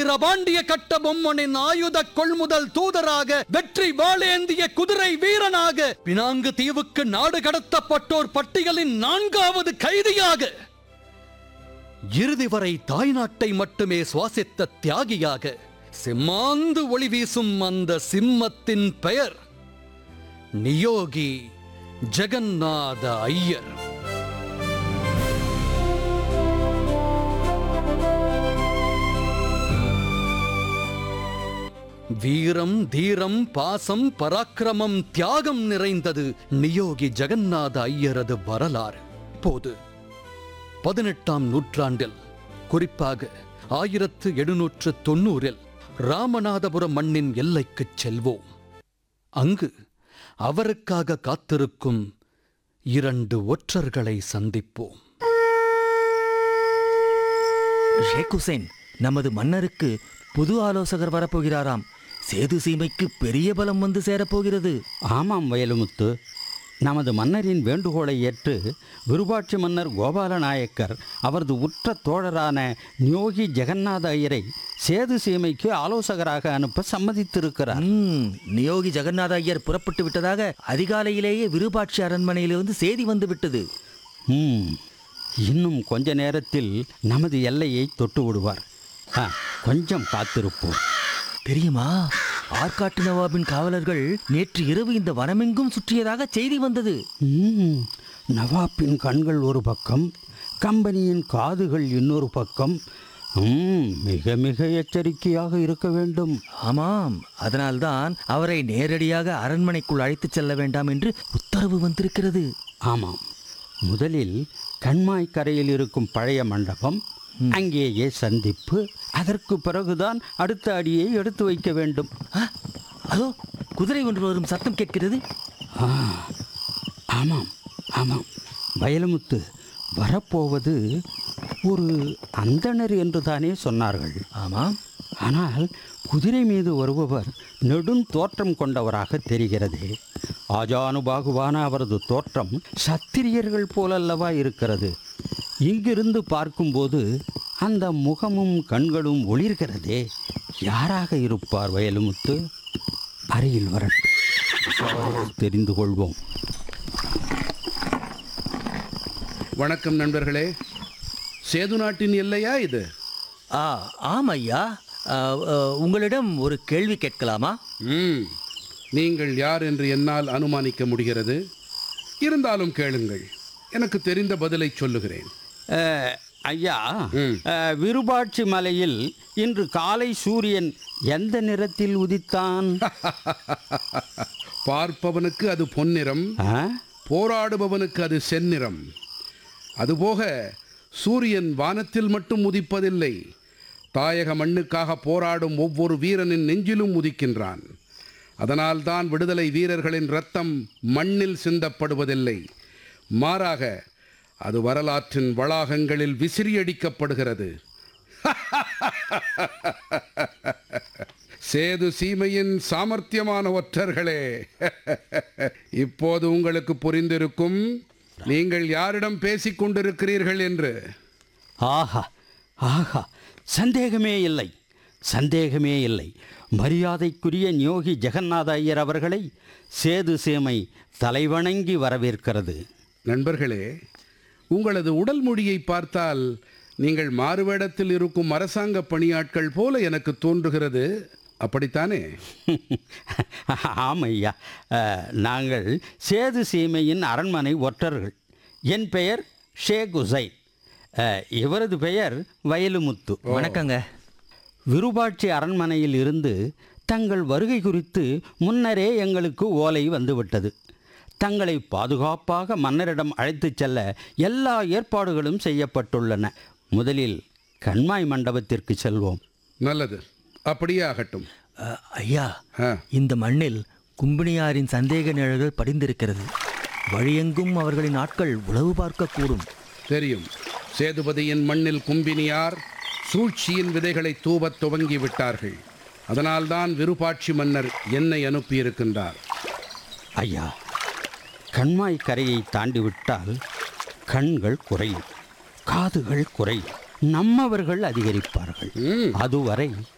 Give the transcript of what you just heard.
வீரபாண்டிய கட்ட பொம்மனின் ஆயுத கொள்முதல் தூதராக வெற்றி வாளேந்திய குதிரை வீரனாக பினாங்கு தீவுக்கு நாடு கடத்தப்பட்டோர் பட்டியலின் நான்காவது கைதியாக இறுதி வரை தாய்நாட்டை மட்டுமே சுவாசித்த தியாகியாக சிம்மாந்து ஒளி வீசும் அந்த சிம்மத்தின் பெயர் நியோகி ஜெகநாத ஐயர் வீரம் தீரம் பாசம் பராக்கிரமம் தியாகம் நிறைந்தது நியோகி ஜெகநாத ஐயரது வரலாறு போது பதினெட்டாம் நூற்றாண்டில் குறிப்பாக ஆயிரத்து எழுநூற்று தொண்ணூறில் ராமநாதபுரம் மண்ணின் எல்லைக்குச் செல்வோம் அங்கு அவருக்காக காத்திருக்கும் இரண்டு ஒற்றர்களை சந்திப்போம் ஷேக் ஹுசைன் நமது மன்னருக்கு புது ஆலோசகர் வரப்போகிறாராம் சேது சீமைக்கு பெரிய பலம் வந்து சேரப்போகிறது ஆமாம் வயலுமுத்து நமது மன்னரின் வேண்டுகோளை ஏற்று விருபாட்சி மன்னர் கோபால நாயக்கர் அவரது உற்ற தோழரான நியோகி ஜெகநாத ஐயரை சேது சீமைக்கு ஆலோசகராக அனுப்ப சம்மதித்திருக்கிறார் ம், நியோகி ஜெகநாத ஐயர் புறப்பட்டு விட்டதாக அதிகாலையிலேயே விருபாட்சி அரண்மனையிலிருந்து செய்தி வந்து விட்டது ம், இன்னும் கொஞ்ச நேரத்தில் நமது எல்லையை தொட்டு விடுவார் ஆ, கொஞ்சம் காத்திருப்போம் தெரியுமா ஆற்காட்டு நவாபின் காவலர்கள் நேற்று இரவு இந்த வனமெங்கும் சுற்றியதாக செய்தி வந்தது ம், நவாப்பின் கண்கள் ஒரு பக்கம் கம்பெனியின் காதுகள் இன்னொரு பக்கம் ம், மிக மிக எச்சரிக்கையாக இருக்க வேண்டும் ஆமாம் அதனால்தான் அவரை நேரடியாக அரண்மனைக்குள் அழைத்துச் செல்ல வேண்டாம் என்று உத்தரவு வந்திருக்கிறது ஆமாம் முதலில் கண்மாய் கரையில் இருக்கும் பழைய மண்டபம் அங்கேயே சந்திப்பு அதற்கு பிறகுதான் அடுத்த அடியை எடுத்து வைக்க வேண்டும் ஆ, அதோ குதிரை ஒன்று வரும் சத்தம் கேட்கிறது ஆ, ஆமாம் ஆமாம் வயலமுத்து வரப்போவது ஒரு அந்தணர் என்று தானே சொன்னார்கள் ஆமாம் ஆனால் குதிரை மீது வருபவர் நெடும் தோற்றம் கொண்டவராக தெரிகிறது ஆஜானுபாகுவான அவரது தோற்றம் சத்திரியர்கள் போலல்லவா இருக்கிறது இங்கிருந்து பார்க்கும்போது அந்த முகமும் கண்களும் ஒளிர்கிறதே யாராக இருப்பார் வயலுமுத்து அருகில் வரட்டும் தெரிந்து கொள்வோம் வணக்கம் நண்பர்களே சேது நாட்டின் எல்லையா இது ஆ ஆம் ஐயா ஆ, ஆ, உங்களிடம் ஒரு கேள்வி கேட்கலாமா ம் நீங்கள் யார் என்று என்னால் அனுமானிக்க முடிகிறது இருந்தாலும் கேளுங்கள் எனக்கு தெரிந்த பதிலை சொல்லுகிறேன் அஹ், ஐயா ம். அஹ், விருபாட்சி மலையில் இன்று காலை சூரியன் எந்த நிறத்தில் உதித்தான் பார்ப்பவனுக்கு அது பொன்னிறம் ஆ? போராடுபவனுக்கு அது செந்நிறம் அதுபோக சூரியன் வானத்தில் மட்டும் உதிப்பதில்லை தாயக மண்ணுக்காக போராடும் ஒவ்வொரு வீரனின் நெஞ்சிலும் உதிக்கின்றான் அதனால்தான் விடுதலை வீரர்களின் ரத்தம் மண்ணில் சிந்தப்படுவதில்லை மாறாக அது வரலாற்றின் வளாகங்களில் விசிறியடிக்கப்படுகிறது சேது சீமையின் சாமர்த்தியமான ஒற்றர்களே இப்போது உங்களுக்கு புரிந்திருக்கும் நீங்கள் யாரிடம் பேசிக் கொண்டிருக்கிறீர்கள் என்று ஆஹா ஆஹா சந்தேகமே இல்லை சந்தேகமே இல்லை மரியாதைக்குரிய ஞோகி ஜெகநாத ஐயர் அவர்களை சேது சேமை தலைவணங்கி வரவேற்கிறது நண்பர்களே உங்களது உடல் மொழியை பார்த்தால் நீங்கள் மாறுவேடத்தில் இருக்கும் அரசாங்க பணியாட்கள் போல எனக்கு தோன்றுகிறது அப்படித்தானே ஆம் ஐயா அஹ், நாங்கள் சேது சீமையின் அரண்மனை ஒற்றர்கள் என் பெயர் ஷேக் உசைன் அஹ், இவரது பெயர் வயலுமுத்து வணக்கங்க விருபாட்சி அரண்மனையில் இருந்து தங்கள் வருகை குறித்து முன்னரே எங்களுக்கு ஓலை வந்துவிட்டது தங்களை பாதுகாப்பாக மன்னரிடம் அழைத்துச் செல்ல எல்லா ஏற்பாடுகளும் செய்யப்பட்டுள்ளன முதலில் கண்மாய் மண்டபத்திற்கு செல்வோம் நல்லது அப்படியே ஆகட்டும் ஆ, ஐயா ஆ, இந்த மண்ணில் கும்பினியாரின் சந்தேக நிழல்கள் படிந்திருக்கிறது வழியெங்கும் அவர்களின் ஆட்கள் உளவு பார்க்கக்கூடும் தெரியும் சேதுபதியின் மண்ணில் கும்பினியார் சூழ்ச்சியின் விதைகளை தூவத் துவங்கி விட்டார்கள் அதனால்தான் விருப்பாட்சி மன்னர் என்னை அனுப்பியிருக்கின்றார் ஐயா கண்மாய் கரையை தாண்டி விட்டால் கண்கள் குறையும் காதுகள் குறையும் நம்மவர்கள் அதிகரிப்பார்கள் ம் அதுவரை